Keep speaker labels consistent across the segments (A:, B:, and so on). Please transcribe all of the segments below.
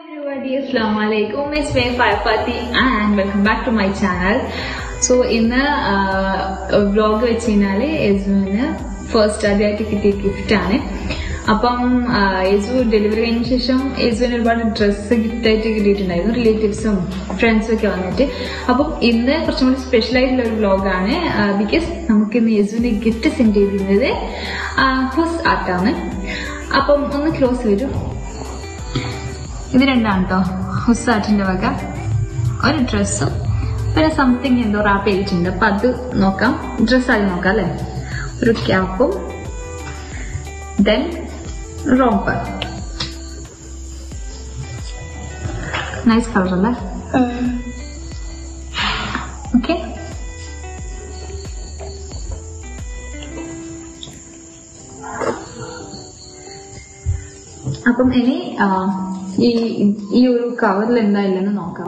A: everybody, Assalamu alaikum. It's me Firefati and welcome back to my channel. So ഇന്ന് vlog വെച്ച് കഴിഞ്ഞാല് യേസുവിന് first ആദ്യമായിട്ട് കിട്ടിയ ഗിഫ്റ്റ് ആണ് അപ്പം ആ, യേസു ഡെലിവറി കഴിഞ്ഞ ശേഷം യേസുവിന് ഒരുപാട് ഡ്രസ്സ് ഗിഫ്റ്റ് ആയിട്ട് കിട്ടിയിട്ടുണ്ടായിരുന്നു റിലേറ്റീവ്സും ഫ്രണ്ട്സും ഒക്കെ വന്നിട്ട് അപ്പം ഇന്ന് കുറച്ചും കൂടി സ്പെഷ്യൽ ആയിട്ടുള്ള ഒരു വ്ലോഗാണ് ബിക്കോസ് നമുക്ക് ഇന്ന് യേസുവിന് ഗിഫ്റ്റ് സെൻഡ് ചെയ്തിരുന്നത് ഹുസ് ആർട്ടാണ് അപ്പം ഒന്ന് ക്ലോസ് വരും ഇത് രണ്ടാണ് കേട്ടോ ഹുസാറ്റിന്റെ വക ഒരു ഡ്രസ്സും പിന്നെ സംതിങ് എന്തോ റാപ്പ് ചെയ്തിട്ടുണ്ട് അപ്പൊ അത് നോക്കാം ഡ്രസ്സ് ആദ്യം നോക്കാം അല്ലെ ഒരു ക്യാപ്പും ദെൻ റോംപർ നൈസ് കളർ അല്ലേ ഓക്കെ അപ്പം ഇനി ആ, ഈ ഈ ഒരു കവറിൽ എന്താ ഇല്ലെന്ന് നോക്കാം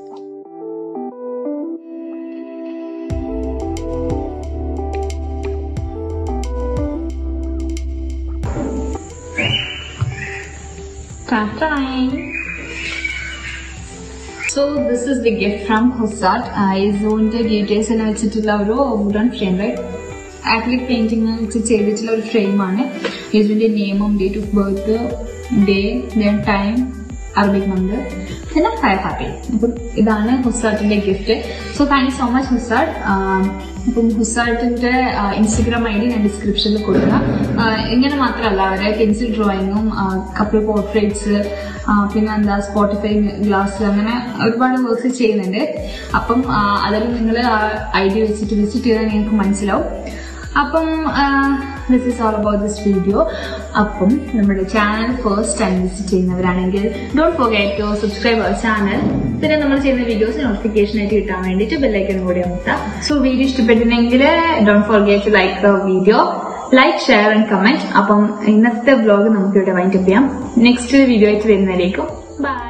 A: so this is the gift from ഹുസാട്ട് ഐസോണിന്റെ ഡീറ്റെയിൽസ് എല്ലാം വെച്ചിട്ടുള്ള ഒരു wooden frame right acrylic painting വെച്ച് ചെയ്തിട്ടുള്ള ഒരു ഫ്രെയിമാണ് യേസുവിന്റെ നെയിമും date of birth day time Arabic number പിന്നെ ഫയർ ഹാപ്പി അപ്പം ഇതാണ് ഹുസാട്ടിന്റെ gift so thank you so much ഹുസാട്ട് അപ്പം ഹുസാട്ടിന്റെ ഇൻസ്റ്റഗ്രാം ഐ ഡി ഞാൻ ഡിസ്ക്രിപ്ഷനിൽ കൊടുക്കാം ആ, ഇങ്ങനെ മാത്രമല്ല അവരെ പെൻസിൽ ഡ്രോയിങ്ങും കപ്പിൾ പോർട്രേറ്റ്സ് പിന്നെ എന്താ സ്പോട്ടിഫൈ ഗ്ലാസ് അങ്ങനെ ഒരുപാട് വർക്ക്സ് ചെയ്യുന്നുണ്ട് അപ്പം ആ, അതെല്ലാം നിങ്ങൾ ആ ഐ ഡി വെച്ചിട്ട് വിസിറ്റ് ചെയ്താൽ നിങ്ങൾക്ക് മനസ്സിലാവും അപ്പം this is all about this video അപ്പം നമ്മുടെ ചാനൽ ഫസ്റ്റ് ടൈം വിസിറ്റ് ചെയ്യുന്നവരാണെങ്കിൽ don't forget to subscribe our channel പിന്നെ നമ്മൾ ചെയ്യുന്ന വീഡിയോസ് നോട്ടിഫിക്കേഷൻ ആയിട്ട് കിട്ടാൻ വേണ്ടിയിട്ട് ബെല്ലൈക്കൺ കൂടി അമർത്താം സോ വീഡിയോ ഇഷ്ടപ്പെട്ടിട്ടുണ്ടെങ്കിൽ don't forget to like the video like share and comment അപ്പം ഇന്നത്തെ വ്ലോഗ് നമുക്ക് ഇവിടെ വൈൻഡപ്പ് ചെയ്യാം നെക്സ്റ്റ് വീഡിയോ ആയിട്ട് വരുന്നതിലേക്കും ബൈ